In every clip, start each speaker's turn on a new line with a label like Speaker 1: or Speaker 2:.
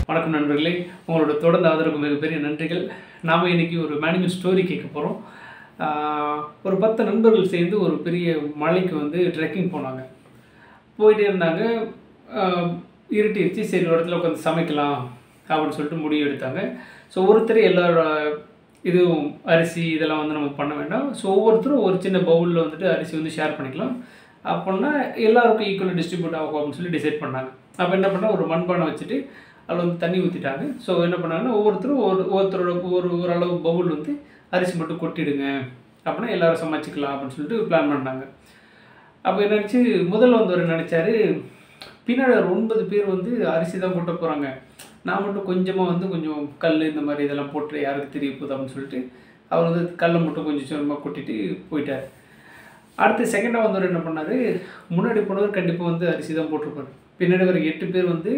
Speaker 1: வணக்கம் நண்பர்களே உங்களோட தொடர்ந்து ஆதரவுக்கு மிகப்பெரிய நன்றிகள் நாம் இன்னைக்கு ஒரு மேனேஜ்மெண்ட் ஸ்டோரி கேட்க போகிறோம் ஒரு பத்து நண்பர்கள் சேர்ந்து ஒரு பெரிய மலைக்கு வந்து ட்ரெக்கிங் போனாங்க போயிட்டே இருந்தாங்க ஆஹ் இருட்டிருச்சு சரி ஒரு இடத்துல உட்காந்து சமைக்கலாம் அப்படின்னு சொல்லிட்டு முடிவு எடுத்தாங்க ஸோ ஒருத்தர் எல்லாரோட இதுவும் அரிசி இதெல்லாம் வந்து நம்ம பண்ண வேண்டாம் ஸோ ஒவ்வொருத்தரும் ஒரு சின்ன பவுலில் வந்துட்டு அரிசி வந்து ஷேர் பண்ணிக்கலாம் அப்படின்னா எல்லாருக்கும் ஈக்குவலாக டிஸ்ட்ரிபியூட் ஆகும் அப்படின்னு சொல்லி டிசைட் பண்ணாங்க அப்போ என்ன பண்ணால் ஒரு மண்பானை வச்சுட்டு அதில் வந்து தண்ணி ஊற்றிட்டாங்க ஸோ என்ன பண்ணாங்கன்னா ஒவ்வொருத்தரும் ஒரு ஒருத்தரோட ஒரு ஓரளவு பவுல் வந்து அரிசி மட்டும் கொட்டிடுங்க அப்படின்னா எல்லாரும் சமைச்சிக்கலாம் அப்படின்னு சொல்லிட்டு பிளான் பண்ணாங்க அப்போ என்னாச்சு முதல்ல வந்தவர் நினச்சாரு பின்னாடி ஒரு ஒன்பது பேர் வந்து அரிசி தான் கொட்ட போகிறாங்க நான் மட்டும் கொஞ்சமாக வந்து கொஞ்சம் கல் இந்த மாதிரி இதெல்லாம் போட்டு யாருக்கு தெரிய போகுது அப்படின்னு சொல்லிட்டு அவர் வந்து கல்லை மட்டும் கொஞ்சம் கொஞ்சமாக கொட்டிட்டு போயிட்டார் அடுத்து செகண்டாக வந்தவர் என்ன பண்ணார் முன்னாடி போனவர் கண்டிப்பாக வந்து அரிசி தான் போட்டிருப்பார் பின்னாடி வர எட்டு பேர் வந்து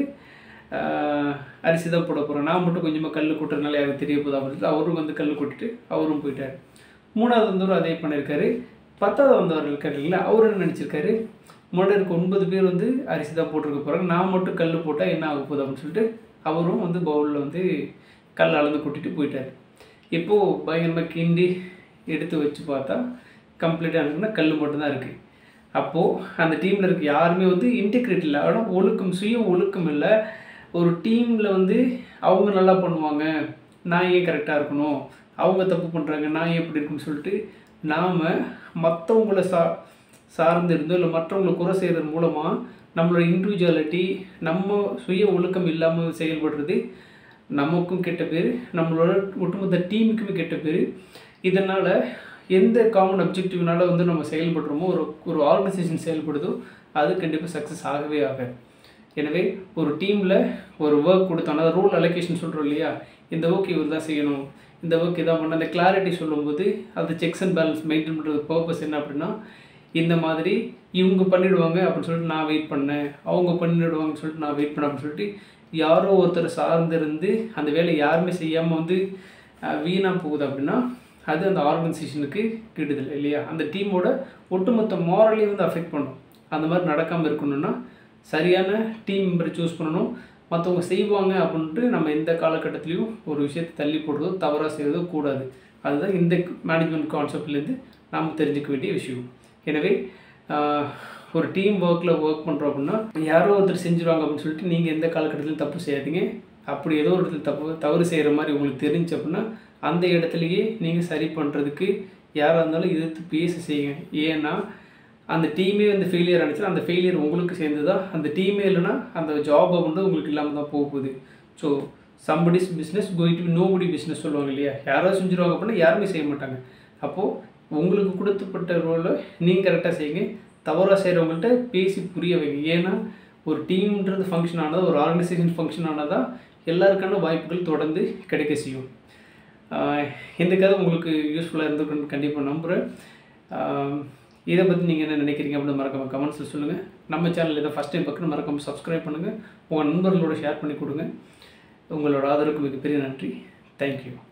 Speaker 1: ஆஹ், அரிசி தான் போட போகிறோம் நான் மட்டும் கொஞ்சமாக கல் கொட்டுறதுனால யாருக்கு தெரிய போகுது அப்படின்னு சொல்லிட்டு அவரும் வந்து கல் கொட்டிட்டு அவரும் போயிட்டார் மூணாவது வந்தவர் அதே பண்ணியிருக்காரு பத்தாவது வந்தவர் இருக்காரு இல்லைங்களா அவர் என்ன நினச்சிருக்காரு முன்னாடி இருக்க ஒன்பது பேர் வந்து அரிசி தான் போட்டிருக்க போகிறாங்க நான் மட்டும் கல் போட்டால் என்ன ஆக போகுது அப்படின்னு சொல்லிட்டு அவரும் வந்து பவுலில் வந்து கல் அளந்து கொட்டிட்டு போயிட்டார் இப்போது பயங்கரமாக கிண்டி எடுத்து வச்சு பார்த்தா கம்ப்ளீட்டாக இருக்குன்னா கல் மட்டும்தான் இருக்குது அப்போது அந்த டீமில் இருக்க யாருமே வந்து இன்டிகிரேட் இல்லை ஆனால் ஒழுக்கம் சுய ஒழுக்கம் இல்லை ஒரு டீமில் வந்து அவங்க நல்லா பண்ணுவாங்க நான் ஏன் கரெக்டாக இருக்கணும் அவங்க தப்பு பண்ணுறாங்க நான் ஏன் இப்படி இருக்குன்னு சொல்லிட்டு நாம் மற்றவங்கள சா சார்ந்து இருந்தோ இல்லை மற்றவங்களை குறை செய்கிறது மூலமாக நம்மளோட இண்டிவிஜுவாலிட்டி நம்ம சுய ஒழுக்கம் இல்லாமல் செயல்படுறது நமக்கும் கெட்ட பேர் நம்மளோட ஒட்டுமொத்த டீமுக்குமே கெட்ட பேர் இதனால் எந்த காமன் அப்ஜெக்டிவ்னால வந்து நம்ம செயல்படுறோமோ ஒரு ஒரு ஆர்கனைசேஷன் செயல்படுதோ அது கண்டிப்பாக சக்ஸஸ் ஆகவே ஆகாது எனவே ஒரு டீமில் ஒரு ஒர்க் கொடுத்தோம் அதாவது ரூல் அலோகேஷன் சொல்கிறோம் இல்லையா இந்த ஒர்க் இவர் தான் செய்யணும் இந்த ஒர்க் இதான் பண்ண அந்த கிளாரிட்டி சொல்லும்போது அது செக்ஸ் அண்ட் பேலன்ஸ் மெயின்டைன் பண்ணுறது பர்பஸ் என்ன அப்படின்னா இந்த மாதிரி இவங்க பண்ணிடுவாங்க அப்படின்னு சொல்லிட்டு நான் வெயிட் பண்ணேன் அவங்க பண்ணிடுவாங்கன்னு சொல்லிட்டு நான் வெயிட் பண்ணேன் அப்படின்னு சொல்லிட்டு யாரோ ஒருத்தர் சார்ந்து இருந்து அந்த வேலையை யாருமே செய்யாமல் வந்து வீணாக போகுது அப்படின்னா அது அந்த ஆர்கனைசேஷனுக்கு கெடுதல் இல்லையா அந்த டீமோட ஒட்டுமொத்த மாரலையும் வந்து அஃபெக்ட் பண்ணும் அந்த மாதிரி நடக்காமல் இருக்கணும்னா சரியான டீம் மெம்பரை சூஸ் பண்ணணும் மற்றவங்க செய்வாங்க அப்படின்ட்டு நம்ம எந்த காலகட்டத்திலையும் ஒரு விஷயத்தை தள்ளி போடுறதோ தவறாக செய்கிறதோ கூடாது அதுதான் இந்த மேனேஜ்மெண்ட் கான்செப்ட்லேருந்து நாம் தெரிஞ்சுக்க வேண்டிய விஷயம் எனவே ஆஹ், ஒரு டீம் ஒர்க்கில் ஒர்க் பண்ணுறோம் அப்படின்னா யாரோ ஒருத்தர் செஞ்சுருவாங்க அப்படின்னு சொல்லிட்டு நீங்கள் எந்த காலகட்டத்திலும் தப்பு செய்யாதீங்க அப்படி ஏதோ ஒரு இடத்துல தப்பு தவறு செய்கிற மாதிரி உங்களுக்கு தெரிஞ்சு அப்படின்னா அந்த இடத்துலையே நீங்கள் சரி பண்ணுறதுக்கு யாராக இருந்தாலும் எதிர்த்து பேச செய்யுங்க ஏன்னா அந்த டீமே வந்து ஃபெயிலியர் ஆனிச்சுன்னா அந்த ஃபெயிலியர் உங்களுக்கு சேர்ந்து தான் அந்த டீமே இல்லைன்னா அந்த ஜாப் வந்து உங்களுக்கு இல்லாமல் தான் போக போகுது so somebody's business going to nobody business சொல்லுவாங்க இல்லையா யாரோ செஞ்சுருவாங்க அப்படின்னா யாருமே செய்ய மாட்டாங்க அப்போது உங்களுக்கு கொடுத்தப்பட்ட ரோலை நீங்கள் கரெக்டாக செய்யுங்க தவறாக செய்கிறவங்கள்ட்ட பேசி புரிய வைங்க ஏன்னா ஒரு டீம்ன்றது ஃபங்க்ஷன் ஆனது ஒரு ஆர்கனைசேஷன் ஃபங்க்ஷன் ஆனதா எல்லாருக்கான வாய்ப்புகள் தொடர்ந்து கிடைக்க செய்யும் ஆஹ் இந்த கதை உங்களுக்கு யூஸ்ஃபுல்லாக இருந்திருக்குன்னு கண்டிப்பாக நம்புகிறேன் ஆஹ் இதை பற்றி நீங்கள் என்ன நினைக்கிறீங்க அப்படின்னு மறக்காம கமெண்ட்ஸில் சொல்லுங்கள் நம்ம சேனல் இதை ஃபஸ்ட் டைம் பக்கம் மறக்காமல் சப்ஸ்கிரைப் பண்ணுங்கள் உங்கள் நண்பர்களோட ஷேர் பண்ணி கொடுங்க உங்களோட ஆதரவுக்கு மிகப்பெரிய நன்றி தேங்க்யூ